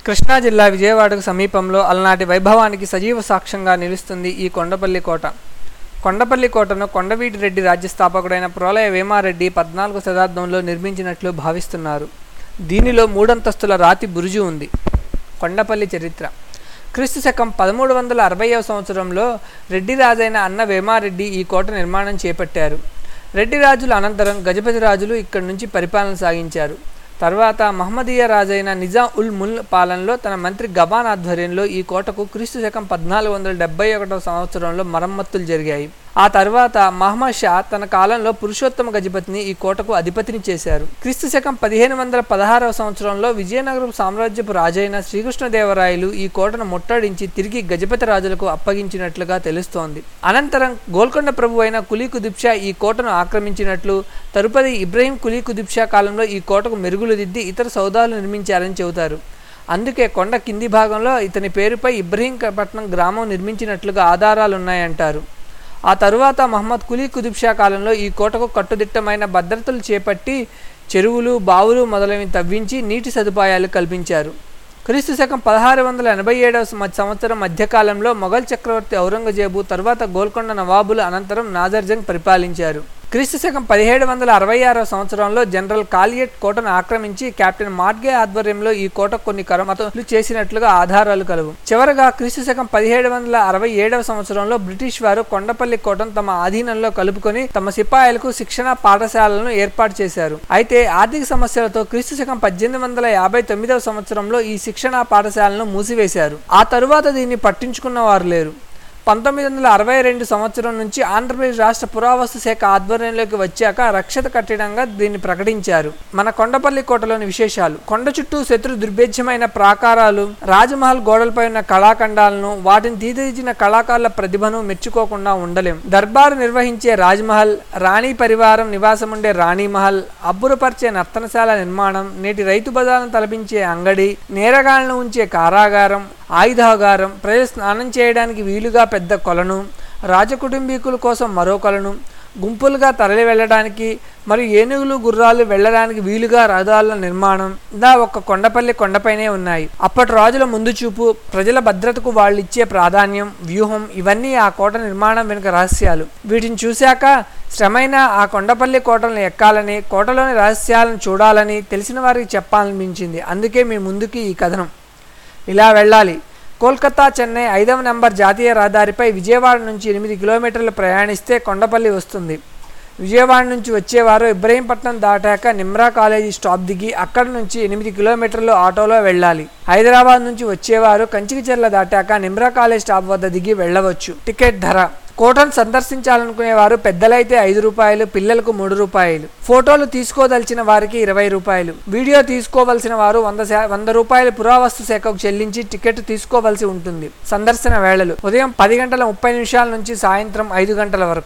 కృష్ణా జిల్లా విజయవాడకు సమీపంలో అలనాటి వైభవానికి సజీవ సాక్ష్యంగా నిలుస్తుంది ఈ కొండపల్లి కోట కొండపల్లి కోటను కొండవీటి రెడ్డి రాజ్య స్థాపకుడైన ప్రోలయ వేమారెడ్డి పద్నాలుగు శతాబ్దంలో నిర్మించినట్లు భావిస్తున్నారు దీనిలో మూడంతస్తుల రాతి బురుజు ఉంది కొండపల్లి చరిత్ర క్రీస్తు శకం పదమూడు వందల అరవైవ సంవత్సరంలో రెడ్డి రాజైన అన్న వేమారెడ్డి ఈ కోట నిర్మాణం చేపట్టారు రెడ్డి రాజుల అనంతరం గజపతి రాజులు ఇక్కడి నుంచి పరిపాలన సాగించారు తర్వాత మహమ్మదీయ రాజైన నిజాం ఉల్ ముల్ పాలనలో తన మంత్రి గబాన్ ఆధ్వర్యంలో ఈ కోటకు క్రీస్తు శకం పద్నాలుగు వందల డెబ్బై ఒకటవ సంవత్సరంలో మరమ్మతులు జరిగాయి ఆ తర్వాత మహమ్మద్ షా తన కాలంలో పురుషోత్తమ గజపతిని ఈ కోటకు అధిపతిని చేశారు క్రీస్తు శకం పదిహేను వందల పదహారవ సంవత్సరంలో విజయనగరం సామ్రాజ్యపు రాజైన శ్రీకృష్ణదేవరాయలు ఈ కోటను ముట్టడించి తిరిగి గజపతి రాజులకు అప్పగించినట్లుగా తెలుస్తోంది అనంతరం గోల్కొండ ప్రభు అయిన కులీ కుతుబ్ షా ఈ కోటను ఆక్రమించినట్లు తరుపతి ఇబ్రహీం కులీ కుతుబ్ షా కాలంలో ఈ కోటకు మెరుగులు దిద్ది ఇతర సౌదాలు నిర్మించారని చెబుతారు అందుకే కొండ కింది భాగంలో ఇతని పేరుపై ఇబ్రహీంపట్నం గ్రామం నిర్మించినట్లుగా ఆధారాలున్నాయంటారు ఆ తరువాత మహమ్మద్ కులీ కుతుబ్ షా కాలంలో ఈ కోటకు కట్టుదిట్టమైన భద్రతలు చేపట్టి చెరువులు బావులు మొదలైనవి తవ్వించి నీటి సదుపాయాలు కల్పించారు క్రీస్తు శకం పదహారు వందల ఎనభై ఏడవ సంవత్సరం మధ్యకాలంలో మొఘల్ చక్రవర్తి ఔరంగజేబు తర్వాత గోల్కొండ నవాబుల అనంతరం నాజర్జంగ్ పరిపాలించారు క్రీస్తు శకం పదిహేడు వందల అరవై ఆరవ సంవత్సరంలో జనరల్ కాలియట్ కోటను ఆక్రమించి కెప్టెన్ మార్గే ఆధ్వర్యంలో ఈ కోట కొన్ని కరమతులు చేసినట్లుగా ఆధారాలు కలవు చివరగా క్రీస్తు శకం పదిహేడు వందల అరవై ఏడవ సంవత్సరంలో బ్రిటిష్ వారు కొండపల్లి కోటను తమ ఆధీనంలో కలుపుకొని తమ సిపాయిలకు శిక్షణ పాఠశాలలను ఏర్పాటు చేశారు అయితే ఆర్థిక సమస్యలతో క్రీస్తు శకం పద్దెనిమిది వందల యాభై తొమ్మిదవ సంవత్సరంలో ఈ శిక్షణ పాఠశాలను మూసివేశారు ఆ తరువాత దీన్ని పట్టించుకున్న వారు లేరు పంతొమ్మిది వందల అరవై రెండు సంవత్సరం నుంచి ఆంధ్రప్రదేశ్ రాష్ట్ర పురావస్తు శాఖ ఆధ్వర్యంలోకి వచ్చాక రక్షిత కట్టడంగా దీన్ని ప్రకటించారు మన కొండపల్లి కోటలోని విశేషాలు కొండ చుట్టూ శత్రు దుర్భేద్యమైన ప్రాకారాలు రాజమహల్ గోడలపై ఉన్న కళాఖండాలను వాటిని తీర్చిదిద్దిన కళాకారుల ప్రతిభను మెచ్చుకోకుండా ఉండలేం దర్బారు నిర్వహించే రాజ్మహల్ రాణి పరివారం నివాసముండే రాణిమహల్ అబ్బురపరిచే నర్తనశాల నిర్మాణం నేటి రైతు బజార్ను తలపించే అంగడి నేరగాళ్లను ఉంచే కారాగారం ఆయుధాగారం ప్రజలు స్నానం చేయడానికి వీలుగా పెద్ద కొలను రాజకుటుంబీకుల కోసం మరో కొలను గుంపులుగా తరలి వెళ్ళడానికి మరియు ఏనుగులు గుర్రాలు వెళ్ళడానికి వీలుగా రథాల నిర్మాణం దా ఒక్క కొండపల్లి కొండపైనే ఉన్నాయి అప్పటి రాజుల ముందు చూపు ప్రజల భద్రతకు వాళ్ళు ఇచ్చే ప్రాధాన్యం వ్యూహం ఇవన్నీ ఆ కోట నిర్మాణం వెనుక రహస్యాలు వీటిని చూశాక శ్రమైన ఆ కొండపల్లి కోటలను ఎక్కాలని కోటలోని రహస్యాలను చూడాలని తెలిసిన వారికి చెప్పాలనిపించింది అందుకే మీ ముందుకి ఈ కథనం ఇలా వెళ్ళాలి కోల్కతా చెన్నై ఐదవ నంబర్ జాతీయ రహదారిపై విజయవాడ నుంచి ఎనిమిది కిలోమీటర్లు ప్రయాణిస్తే కొండపల్లి వస్తుంది విజయవాడ నుంచి వచ్చేవారు ఇబ్రహీంపట్నం దాటాక నిమ్రా కాలేజీ స్టాప్ దిగి అక్కడ నుంచి ఎనిమిది కిలోమీటర్లు ఆటోలో వెళ్ళాలి హైదరాబాద్ నుంచి వచ్చేవారు కంచికిచెర్ల దాటాక నిమ్రా కాలేజ్ స్టాప్ వద్ద దిగి వెళ్ళవచ్చు టికెట్ ధర కోటను సందర్శించాలనుకునేవారు పెద్దలైతే ఐదు రూపాయలు పిల్లలకు మూడు రూపాయలు ఫోటోలు తీసుకోదలిచిన వారికి ఇరవై రూపాయలు వీడియో తీసుకోవలసిన వారు వంద శా వంద రూపాయలు పురావస్తు శాఖకు చెల్లించి టికెట్ తీసుకోవలసి ఉంటుంది సందర్శన వేళలు ఉదయం పది గంటల ముప్పై నిమిషాల నుంచి సాయంత్రం ఐదు గంటల వరకు